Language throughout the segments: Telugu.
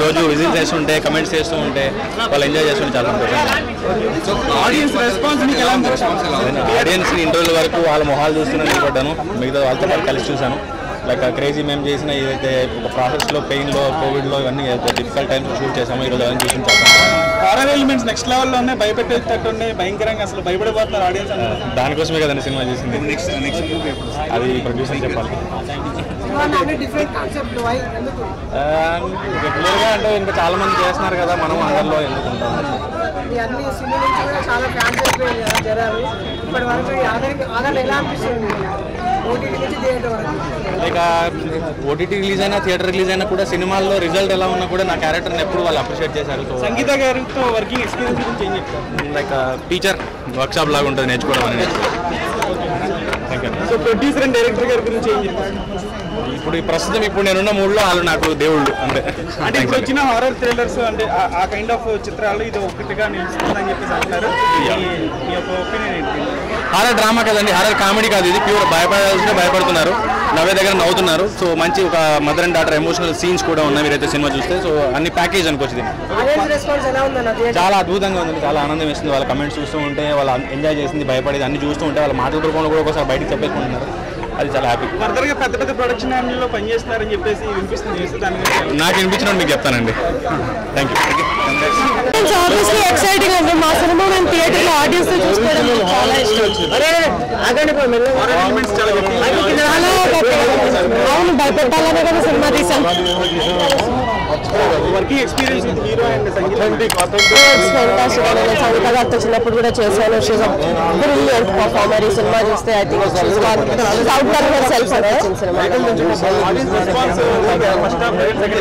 రోజు విజిట్ చేస్తుంటే కమెంట్స్ చేస్తూ ఉంటే వాళ్ళు ఎంజాయ్ చేస్తుంటే చాలా సంతోషం ఆడియన్స్ రెస్పాన్స్ మీకు ఎలా ఉంది ఆడియన్స్ ఇంటర్వ్యూల వరకు వాళ్ళ మొహాలు చూస్తూనే నిలబడ్డాను మిగతా వాళ్ళతో పాటు కలిసి చూశాను లైక్ క్రేజీ మేము చేసిన ఏదైతే ఒక ప్రాసెస్లో పెయిన్లో కోవిడ్లో ఇవన్నీ డిఫికల్ట్ టైమ్స్ షూట్ చేసామో ఈరోజు అవన్నీ చూసిన చాలా హారర్ ఎలిమెంట్స్ నెక్స్ట్ లెవెల్లో ఉన్నాయి భయపెట్టేటట్టు ఉన్నాయి భయంకరంగా అసలు భయపడిపోతున్నారు ఆడియన్స్ అందరూ దానికోసమే కదండి సినిమా చేసింది నెక్స్ట్ నెక్స్ట్ అది ప్రొడ్యూసర్ చెప్పాలి డిఫరెంట్ కాన్సెప్ట్ వై ఎందుకు రెగ్యులర్గా అంటే ఇంకా చాలా మంది చేస్తున్నారు కదా మనం అందరిలో ఎందుకు ఉంటాం ఈ అన్ని సినిమా నుంచి కూడా చాలా ఫ్యాన్స్ అయిపోయాయి కదా జనాలు ఇప్పటి వరకు ఈ ఆదరణ ఆదరణ ఎలా అనిపిస్తుంది ఓటీటీ నుంచి థియేటర్ వరకు లైక్ ఓటీటీ రిలీజ్ అయినా థియేటర్ రిలీజ్ అయినా కూడా సినిమాల్లో రిజల్ట్ ఎలా ఉన్నా కూడా నా క్యారెక్టర్ని ఎప్పుడు వాళ్ళు అప్రిషియేట్ చేశారు సో సంగీత గారితో వర్కింగ్ ఎక్స్పీరియన్స్ గురించి ఏం చెప్తారు లైక్ టీచర్ వర్క్షాప్ లాగా ఉంటుంది నేర్చుకోవడం అనేది thank you so producer and director గారి గురించి ఏం చెప్తారు ఇప్పుడు ఈ ప్రస్తుతం ఇప్పుడు నేనున్న మూడ్లో వాళ్ళు నాకు దేవుళ్ళు అంతే అంటే ఇప్పుడు వచ్చిన హారర్ థ్రిల్లర్స్ అంటే ఆ- ఆ కైండ్ ఆఫ్ చిత్రాలు ఇది ఒకటిగా నిలుస్తుందని చెప్పేసి అంటారు మీ- మీ యొక్క ఒపీనియన్ ఏంటి హారర్ డ్రామా కదండి హారర్ కామెడీ కాదు ఇది ప్యూర్ భయపడాల్సిన భయపడుతున్నారు నవ్వే దగ్గర నవ్వుతున్నారు సో మంచి ఒక mother and daughter emotional scenes కూడా ఉన్నాయి మీరైతే సినిమా చూస్తే సో అన్ని ప్యాకేజ్ అనుకోవచ్చు దీన్ని ఆడియన్స్ రెస్పాన్స్ ఎలా ఉందన్న థియేటర్ చాలా అద్భుతంగా ఉంది చాలా ఆనందం వేస్తుంది వాళ్ళ కమెంట్స్ చూస్తూ ఉంటే వాళ్ళు ఎంజాయ్ చేసింది భయపడేది అన్ని చూస్తూ ఉంటే వాళ్ళ మాటల రూపంలో కూడా ఒకసారి బయటకు చెప్పేసుకుంటున్నారు అది చాలా హ్యాపీ ఫర్దర్ గా పెద్ద పెద్ద ప్రొడక్షన్ హ్యాండిల్లో పనిచేస్తున్నారని చెప్పేసి వినిపిస్తుంది చేస్తే దాని గురించి నాకు వినిపించిన మీకు చెప్తానండి థ్యాంక్ యూ ఆబ్వియస్లీ ఎక్సైటింగ్ అండి మా సినిమా మేము థియేటర్ లో ఆడియన్స్ తో చూసుకోవడం చాలా ఇష్టం ఆగండి పోయి మెల్లగా. హారర్ ఎలిమెంట్స్ చాలా గట్టిగా చాలా గట్టిగా- అవును భయపెట్టాలనే కదా సినిమా తీసాం working experience with hero and Sangeetha fantastic నేను సంగీత గారితో చిన్నప్పుడు కూడా చేశాను షీజ్ బ్రిలియంట్ పర్ఫార్మర్ ఈ సినిమా చూస్తే I think she's outdone herself అనిపించింది cinema audience response first half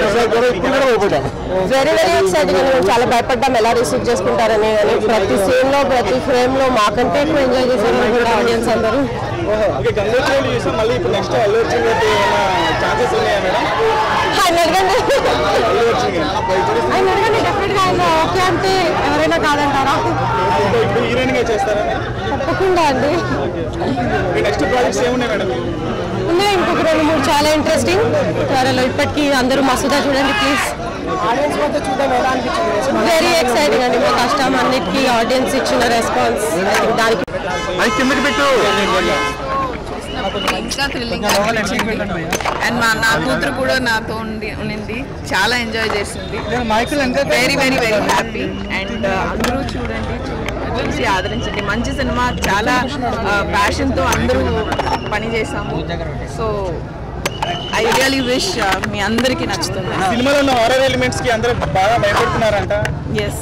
very very exciting అండి మేము చాలా భయపడ్డాం ఎలా రిసీవ్ చేసుకుంటారని కానీ ప్రతి సీన్ లో ప్రతి ఫ్రేమ్ లో మాకంటే ఎక్కువ ఎంజాయ్ చేశారు కూడా ఆడియన్స్ అందరూ ఓకే గంగోత్సవాలు చూసాం మళ్ళీ ఇప్పుడు నెక్స్ట్ అల్లు అర్జున్ గారికి ఏమైనా ఛాన్సెస్ ఉన్నాయా మేడం ఆయన అడగండి అల్లు అర్జున్ గారు ఆయన అడగండి డెఫినెట్ గా ఆయన ఓకే అంటే ఎవరైనా కాదంటారా ఇంకా ఇప్పుడు హీరోయిన్ గా చేస్తారా తప్పకుండా అండి మీ నెక్స్ట్ ప్రాజెక్ట్స్ ఏమున్నాయి మేడం ఉన్నాయి ఇంకొక రెండు మూడు చాలా ఇంట్రెస్టింగ్ త్వరలో ఇప్పటికీ అందరూ మస్తుగా చూడండి ప్లీజ్ ఆడియన్స్ మొత్తం చూద్దాం ఎలా అనిపించింది వెరీ ఎక్సైటింగ్ అండి మా కష్టం అన్నిటికీ ఆడియన్స్ ఇచ్చిన రెస్పాన్స్ దానికి అది కిందకి పెట్టు ఇంకా థ్రిల్లింగ్ అండ్ మా నా కూతురు కూడా నాతో ఉండి ఉన్నింది చాలా ఎంజాయ్ చేసింది very very very happy and అందరూ చూడండి చూ- చూసి ఆదరించండి మంచి సినిమా చాలా ప్యాషన్తో అందరూ పని చేసాము సో ఐ రియలీ విష్ మీ అందరికీ నచ్చుతుంది సినిమాలో ఉన్న హారర్ ఎలిమెంట్స్ కి అందరూ బాగా భయపడుతున్నారంట yes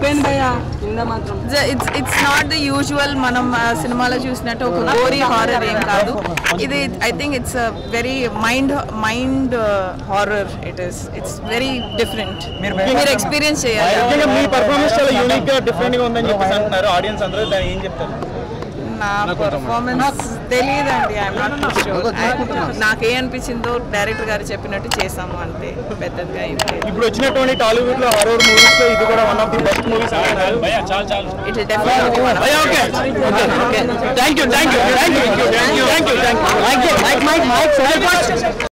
it's it's not the usual మనం ఆ, సినిమాలో చూసినట్టు ఒక గోరీ హారర్ ఏం కాదు ఇది I think it's very mind mind horror it is it's very different మీరు ఎక్స్పీరియన్స్ చేయాలి ముఖ్యంగా మీ పర్ఫార్మెన్స్ చాలా యూనిక్ గా డిఫరెంట్ గా ఉందని చెప్పేసి అంటున్నారు ఆడియన్స్ అందరూ దాన్ని ఏం చెప్తారు నా పర్ఫార్మెన్స్ తెలియదండి ఐఎమ్ నాట్ షూర్ నాకే అనిపించిందో డైరెక్టర్ గారు చెప్పినట్టు చేసాము అంతే పెద్దదిగా ఏం లేదు ఇప్పుడు వచ్చినటువంటి టాలీవుడ్ లో హారర్ మూవీస్ లో ఇది కూడా one of the best movies అంటున్నారు it definitely thank you thank you thank you thank you thank you thank you